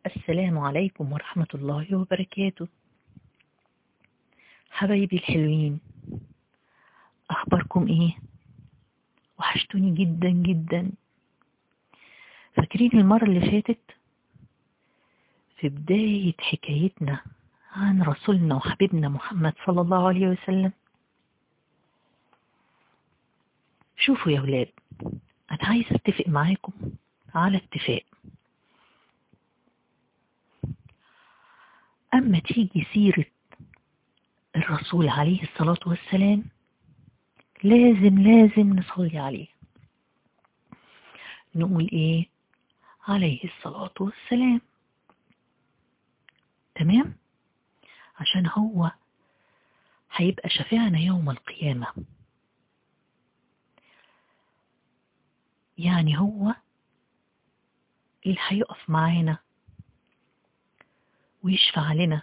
السلام عليكم ورحمة الله وبركاته حبايبي الحلوين أخباركم إيه؟ وحشتوني جدا جدا فاكرين المرة اللي فاتت في بداية حكايتنا عن رسولنا وحبيبنا محمد صلى الله عليه وسلم شوفوا يا ولاد أنا عايز أتفق معاكم على اتفاق أما تيجي سيرة الرسول عليه الصلاة والسلام لازم لازم نصلي عليه نقول ايه عليه الصلاة والسلام تمام عشان هو هيبقى شفيعنا يوم القيامة يعني هو اللي هيقف معانا ويشفع لنا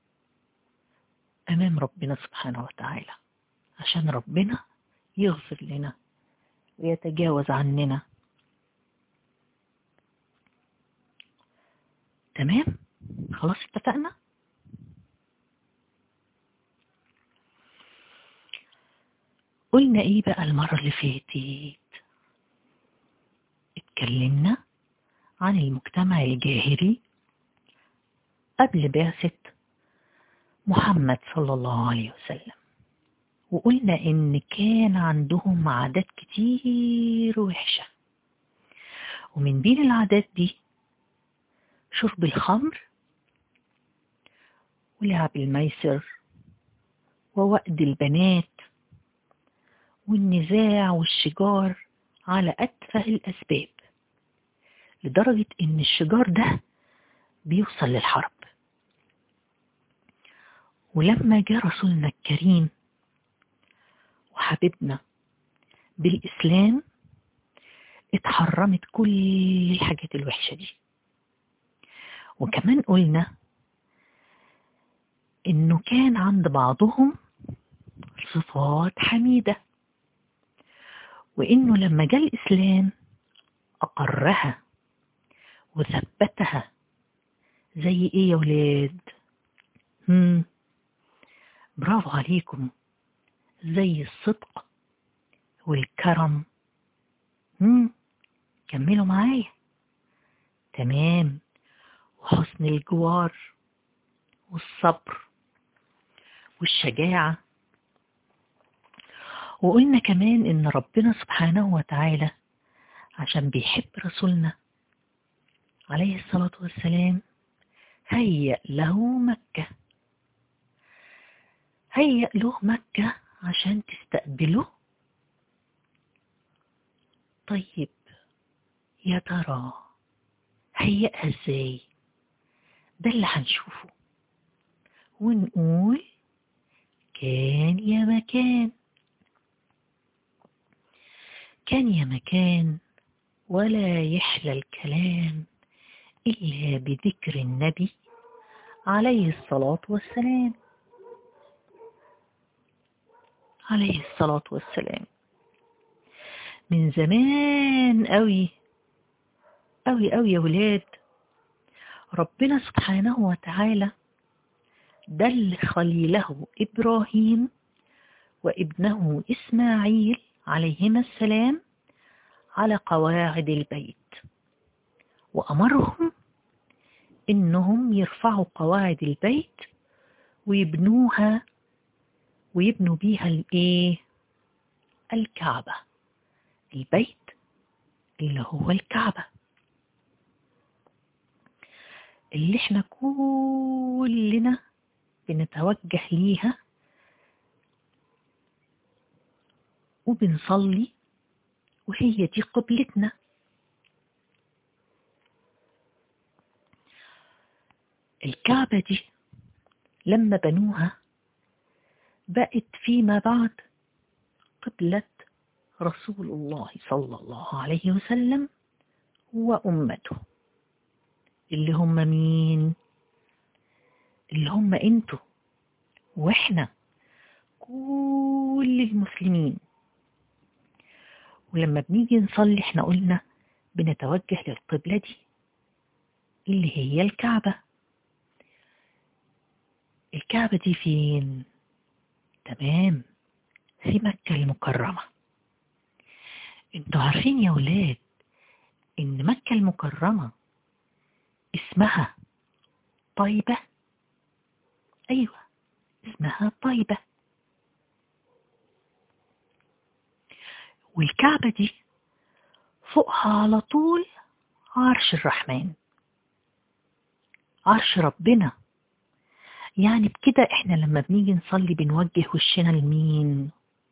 أمام ربنا سبحانه وتعالى عشان ربنا يغفر لنا ويتجاوز عننا تمام خلاص اتفقنا قلنا ايه بقى المرة اللي فاتت اتكلمنا عن المجتمع الجاهلي قبل بعثة محمد صلى الله عليه وسلم وقلنا إن كان عندهم عادات كتير وحشة ومن بين العادات دي شرب الخمر ولعب الميسر ووأد البنات والنزاع والشجار على أتفه الأسباب لدرجة إن الشجار ده بيوصل للحرب ولما جاء رسولنا الكريم وحبيبنا بالإسلام اتحرمت كل الحاجات الوحشة دي وكمان قلنا انه كان عند بعضهم صفات حميدة وانه لما جاء الاسلام اقرها وثبتها زي ايه يا ولاد هم برافو عليكم زي الصدق والكرم هم كملوا معايا تمام وحسن الجوار والصبر والشجاعة وقلنا كمان ان ربنا سبحانه وتعالى عشان بيحب رسولنا عليه الصلاة والسلام هيأ له مكة هيأ له مكة عشان تستقبله طيب يا ترى هيئها ازاي ده اللي هنشوفه ونقول كان يا مكان كان يا مكان ولا يحلى الكلام إلا بذكر النبي عليه الصلاة والسلام عليه الصلاة والسلام من زمان قوي قوي قوي يا ولاد ربنا سبحانه وتعالى دل خليله إبراهيم وابنه إسماعيل عليهما السلام على قواعد البيت وأمرهم إنهم يرفعوا قواعد البيت ويبنوها ويبنوا بيها الايه الكعبة البيت اللي هو الكعبة اللي احنا كلنا بنتوجه ليها وبنصلي وهي دي قبلتنا الكعبة دي لما بنوها بقت فيما بعد قبلة رسول الله صلى الله عليه وسلم وأمته اللي هم مين اللي هم انتوا واحنا كل المسلمين ولما بنيجي نصلي احنا قلنا بنتوجه للقبلة دي اللي هي الكعبة الكعبة دي فين؟ تمام في مكة المكرمة انتوا عارفين يا ولاد ان مكة المكرمة اسمها طيبة ايوه اسمها طيبة والكعبة دي فوقها على طول عرش الرحمن عرش ربنا يعني بكده احنا لما بنيجي نصلي بنوجه وشنا لمين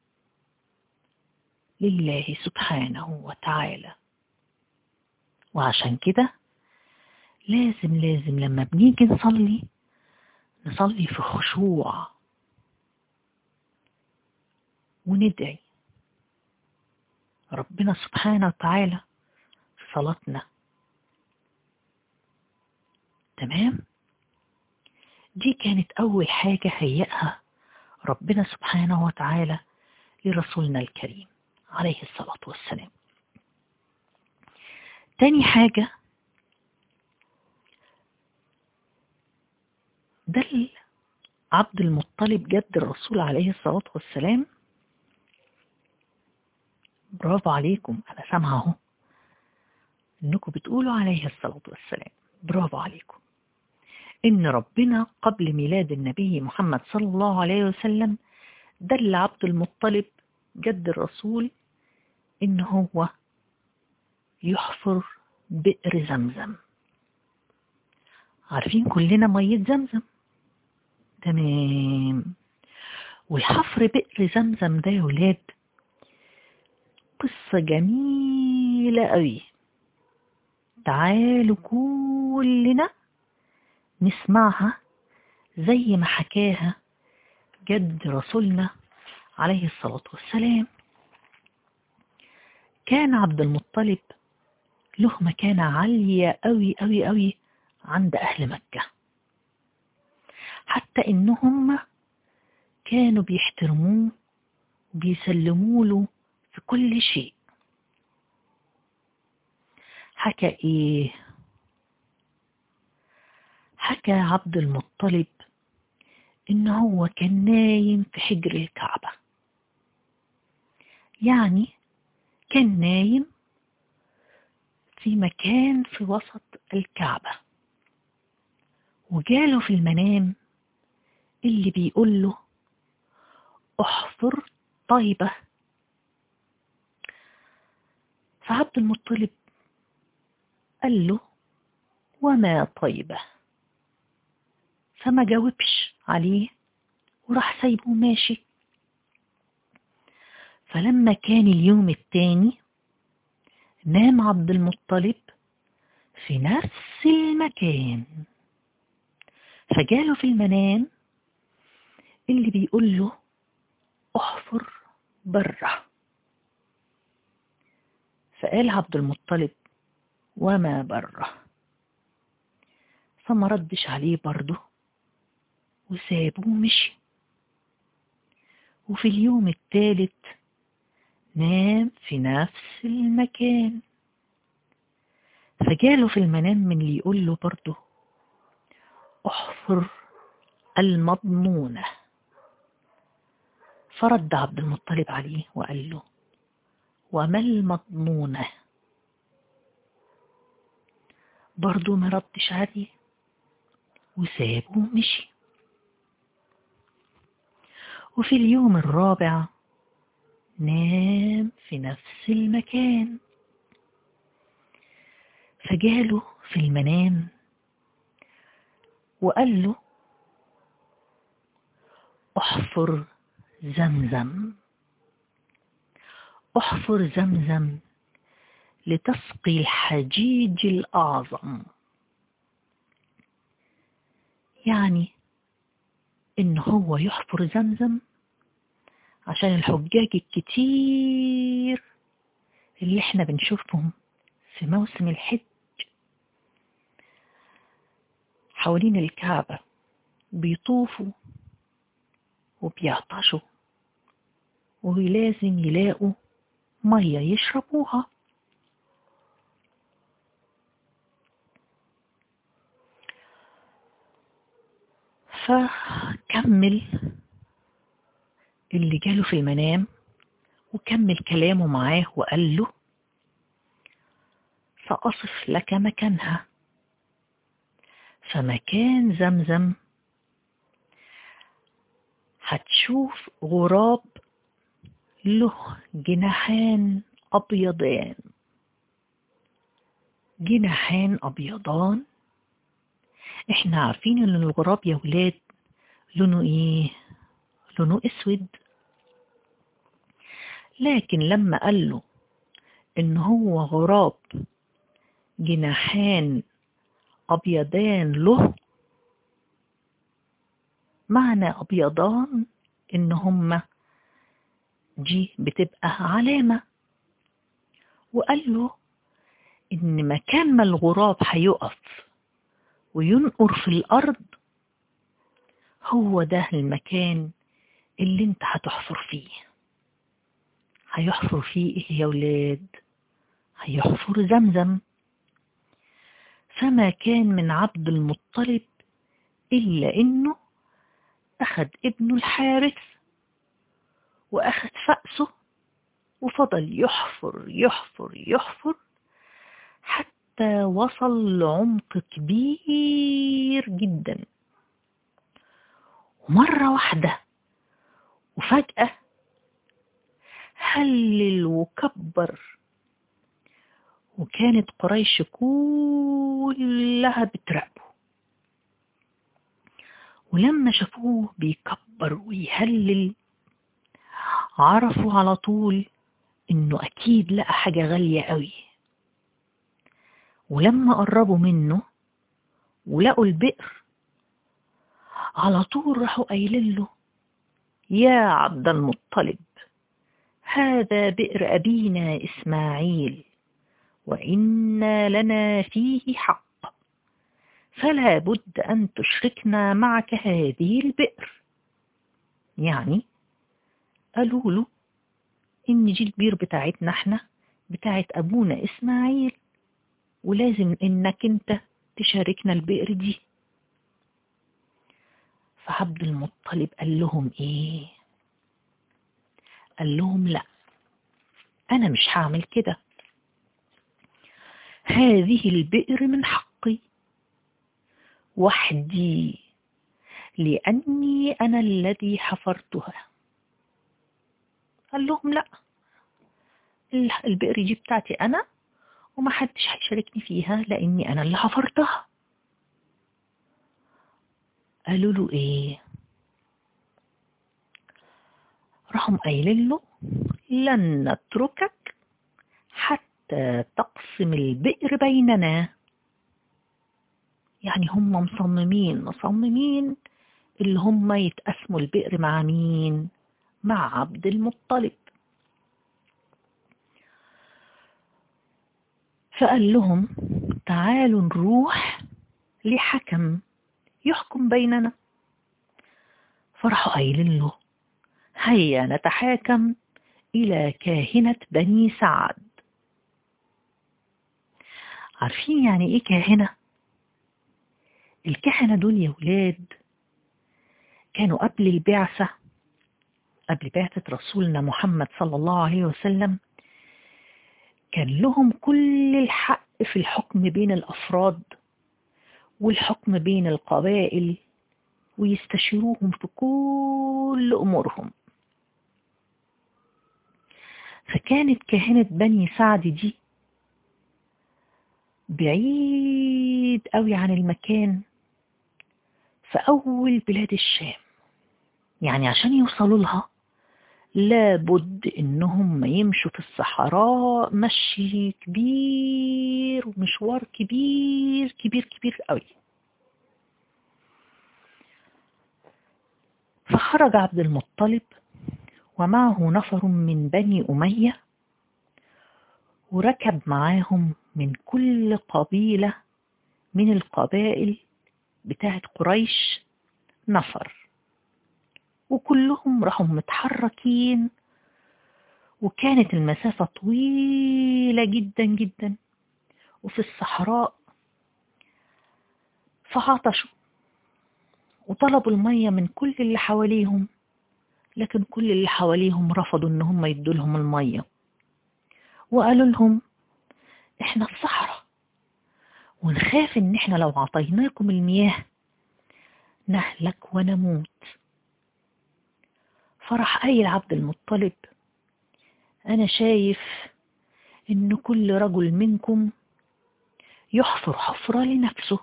لله سبحانه وتعالى وعشان كده لازم لازم لما بنيجي نصلي نصلي في خشوع وندعي ربنا سبحانه وتعالى في صلاتنا تمام دي كانت أول حاجة هيئها ربنا سبحانه وتعالى لرسولنا الكريم عليه الصلاة والسلام تاني حاجة دل عبد المطلب جد الرسول عليه الصلاة والسلام برافو عليكم أنا سامعة أهو إنكم بتقولوا عليه الصلاة والسلام برافو عليكم إن ربنا قبل ميلاد النبي محمد صلى الله عليه وسلم دل عبد المطلب جد الرسول إن هو يحفر بئر زمزم عارفين كلنا مية زمزم تمام والحفر بئر زمزم ده يا ولاد قصة جميلة قوي تعالوا كلنا نسمعها زي ما حكاها جد رسولنا عليه الصلاة والسلام كان عبد المطلب له مكانة عالية قوي قوي قوي عند أهل مكة حتى إنهم كانوا بيحترموه وبيسلموا له في كل شيء حكى إيه حكى عبد المطلب إن هو كان نايم في حجر الكعبة يعني كان نايم في مكان في وسط الكعبة وجاله في المنام اللي بيقول له احفر طيبة فعبد المطلب قال له وما طيبة فما جاوبش عليه وراح سايبه ماشي فلما كان اليوم التاني نام عبد المطلب في نفس المكان فجاله في المنام اللي بيقول له احفر بره فقال عبد المطلب وما بره فما ردش عليه برضه وسابه ومشي وفي اليوم الثالث نام في نفس المكان فجاله في المنام من اللي يقول له برضه احفر المضمونة فرد عبد المطلب عليه وقال له وما المضمونة برضه ما ردش عليه وسابه ومشي وفي اليوم الرابع نام في نفس المكان فجاله في المنام وقال له احفر زمزم احفر زمزم لتسقي الحجيج الأعظم يعني إن هو يحفر زمزم عشان الحجاج الكتير اللي احنا بنشوفهم في موسم الحج حوالين الكعبة بيطوفوا وبيعطشوا ولازم يلاقوا مية يشربوها فكمل اللي جاله في المنام وكمل كلامه معاه وقال له سأصف لك مكانها فمكان زمزم هتشوف غراب له جناحان أبيضان جناحان أبيضان احنا عارفين ان الغراب يا ولاد لونه ايه لونه اسود لكن لما قال له ان هو غراب جناحان ابيضان له معنى ابيضان ان هما دي بتبقى علامة وقال له ان مكان ما الغراب هيقف وينقر في الارض هو ده المكان اللي انت هتحفر فيه هيحفر فيه ايه يا ولاد هيحفر زمزم فما كان من عبد المطلب إلا إنه أخذ ابنه الحارث وأخذ فأسه وفضل يحفر يحفر يحفر حتى وصل لعمق كبير جدا ومرة واحدة وفجأة هلل وكبر وكانت قريش كلها بتراقبه ولما شافوه بيكبر ويهلل عرفوا على طول انه اكيد لقى حاجة غالية قوي ولما قربوا منه ولقوا البئر على طول راحوا قايلين له يا عبد المطلب هذا بئر أبينا إسماعيل وإنا لنا فيه حق فلا بد أن تشركنا معك هذه البئر يعني قالوا له إن دي البير بتاعتنا احنا بتاعت أبونا إسماعيل ولازم إنك أنت تشاركنا البئر دي فعبد المطلب قال لهم إيه قال لهم لا أنا مش هعمل كده هذه البئر من حقي وحدي لأني أنا الذي حفرتها قال لهم لا البئر دي بتاعتي أنا وما حدش هيشاركني فيها لأني أنا اللي حفرتها قالوا له إيه راحوا قايلين له لن نتركك حتى تقسم البئر بيننا يعني هم مصممين مصممين اللي هم يتقسموا البئر مع مين مع عبد المطلب فقال لهم تعالوا نروح لحكم يحكم بيننا فراحوا قايلين له هيا نتحاكم إلى كاهنة بني سعد عارفين يعني إيه كاهنة؟ الكهنة دول يا ولاد كانوا قبل البعثة قبل بعثة رسولنا محمد صلى الله عليه وسلم كان لهم كل الحق في الحكم بين الأفراد والحكم بين القبائل ويستشيروهم في كل أمورهم فكانت كاهنة بني سعد دي بعيد قوي عن المكان في أول بلاد الشام يعني عشان يوصلوا لها لابد إنهم يمشوا في الصحراء مشي كبير ومشوار كبير كبير كبير قوي فخرج عبد المطلب ومعه نفر من بني أمية وركب معاهم من كل قبيلة من القبائل بتاعت قريش نفر وكلهم راحوا متحركين وكانت المسافة طويلة جدا جدا وفي الصحراء فعطشوا وطلبوا المية من كل اللي حواليهم لكن كل اللي حواليهم رفضوا ان هم يدوا لهم المية وقالوا لهم احنا في صحراء ونخاف ان احنا لو عطيناكم المياه نهلك ونموت فرح قايل عبد المطلب انا شايف ان كل رجل منكم يحفر حفرة لنفسه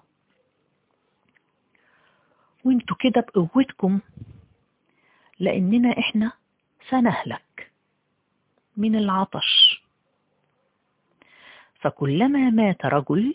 وانتوا كده بقوتكم لاننا احنا سنهلك من العطش فكلما مات رجل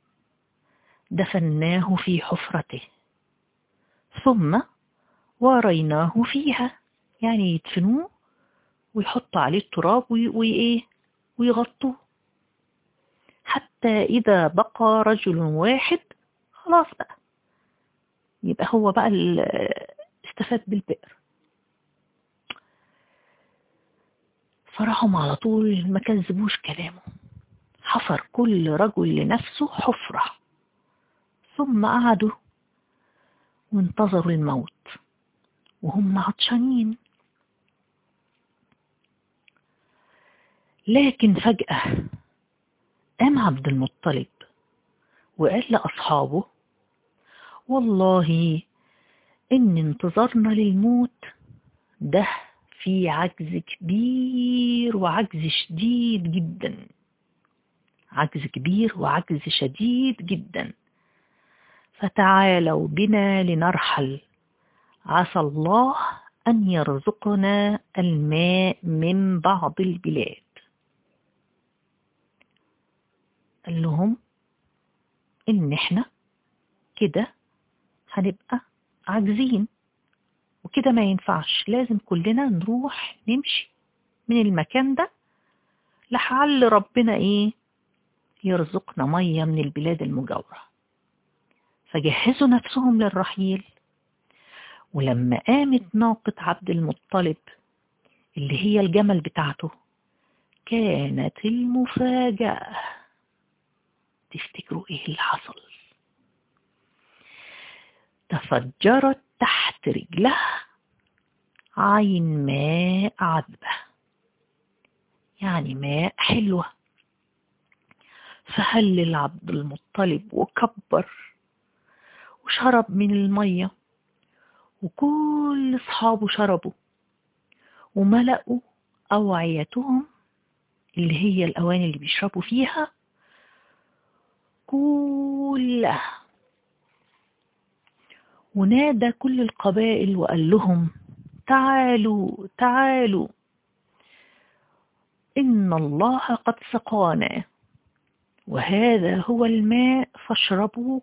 دفناه في حفرته ثم واريناه فيها يعني يدفنوه ويحطوا عليه التراب وإيه ويغطوه حتى إذا بقى رجل واحد خلاص بقى يبقى هو بقى استفاد بالبئر فرحهم على طول ما كذبوش كلامه حفر كل رجل لنفسه حفرة ثم قعدوا وانتظروا الموت وهم عطشانين لكن فجأة قام عبد المطلب وقال لأصحابه والله إن انتظرنا للموت ده في عجز كبير وعجز شديد جدا عجز كبير وعجز شديد جدا فتعالوا بنا لنرحل عسى الله أن يرزقنا الماء من بعض البلاد قال لهم إن إحنا كده هنبقى عاجزين وكده ما ينفعش لازم كلنا نروح نمشي من المكان ده لحل ربنا إيه يرزقنا مية من البلاد المجاورة فجهزوا نفسهم للرحيل ولما قامت ناقة عبد المطلب اللي هي الجمل بتاعته كانت المفاجأة تفتكروا ايه اللي حصل تفجرت تحت رجلها عين ماء عذبة يعني ماء حلوة فهلل عبد المطلب وكبر وشرب من المية وكل أصحابه شربوا وملأوا أوعيتهم اللي هي الأواني اللي بيشربوا فيها كلها ونادى كل القبائل وقال لهم تعالوا تعالوا إن الله قد سقانا وهذا هو الماء فاشربوه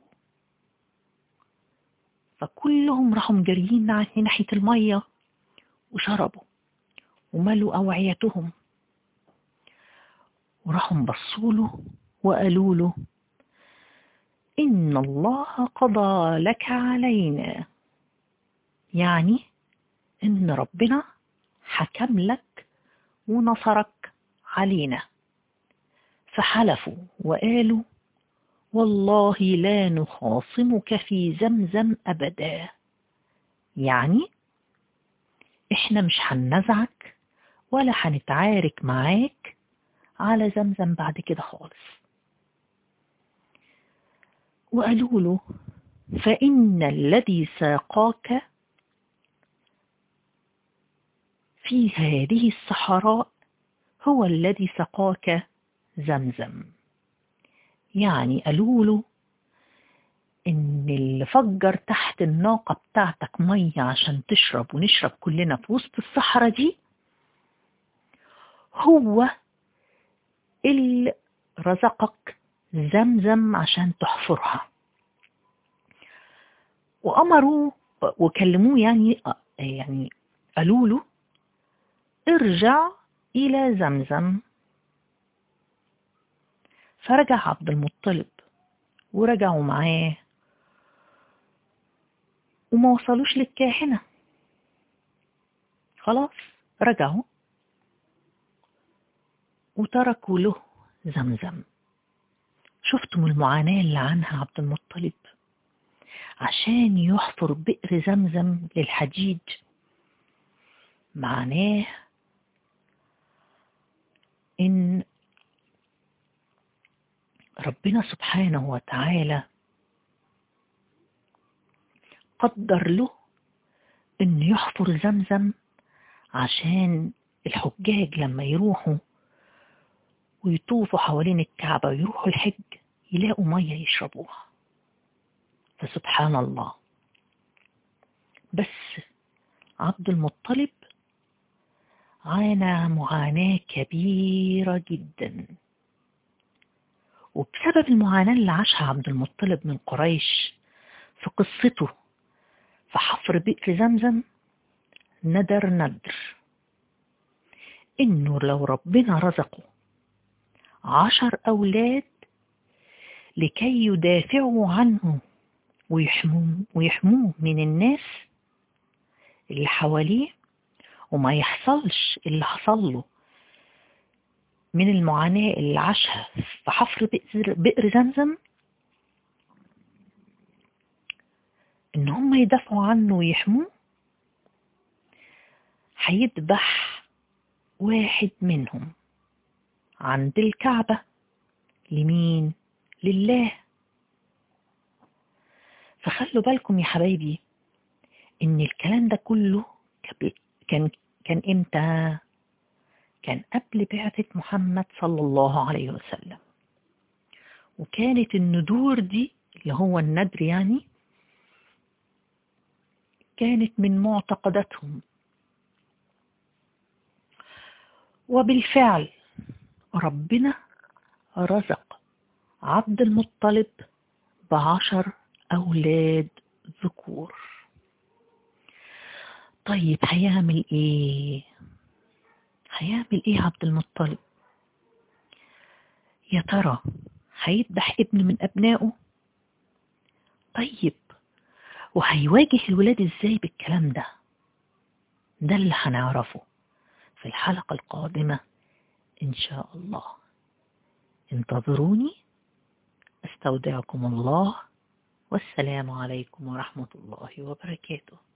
فكلهم راحوا جريين ناحية المية وشربوا وملوا أوعيتهم وراحوا بصوا له وقالوا له إن الله قضى لك علينا يعني إن ربنا حكم لك ونصرك علينا فحلفوا وقالوا والله لا نخاصمك في زمزم أبدا يعني إحنا مش هننزعك ولا هنتعارك معاك على زمزم بعد كده خالص وقالوا له فإن الذي ساقاك في هذه الصحراء هو الذي سقاك زمزم يعني قالوا له ان اللي فجر تحت الناقة بتاعتك مية عشان تشرب ونشرب كلنا في وسط الصحراء دي هو اللي رزقك زمزم عشان تحفرها وأمروا وكلموه يعني يعني قالوا له ارجع إلى زمزم فرجع عبد المطلب ورجعوا معاه وما وصلوش للكاهنة خلاص رجعوا وتركوا له زمزم شفتم المعاناة اللي عنها عبد المطلب عشان يحفر بئر زمزم للحجيج معناه إن ربنا سبحانه وتعالى قدر له إنه يحفر زمزم عشان الحجاج لما يروحوا ويطوفوا حوالين الكعبة ويروحوا الحج يلاقوا مية يشربوها فسبحان الله بس عبد المطلب عانى معاناة كبيرة جدا وبسبب المعاناة اللي عاشها عبد المطلب من قريش في قصته في حفر بئر زمزم ندر ندر إنه لو ربنا رزقه عشر أولاد لكي يدافعوا عنه ويحموه, ويحموه من الناس اللي حواليه وما يحصلش اللي حصل له من المعاناة اللي عاشها في حفر بئر, بئر زمزم ان هم يدافعوا عنه ويحموه هيذبح واحد منهم عند الكعبة لمين لله فخلوا بالكم يا حبايبي ان الكلام ده كله كان كان امتى كان قبل بعثة محمد صلى الله عليه وسلم وكانت الندور دي اللي هو الندر يعني كانت من معتقداتهم وبالفعل ربنا رزق عبد المطلب بعشر أولاد ذكور طيب هيعمل ايه هيعمل ايه عبد المطلب يا ترى هيذبح ابن من ابنائه طيب وهيواجه الولاد ازاي بالكلام ده ده اللي هنعرفه في الحلقة القادمة إن شاء الله انتظروني استودعكم الله والسلام عليكم ورحمة الله وبركاته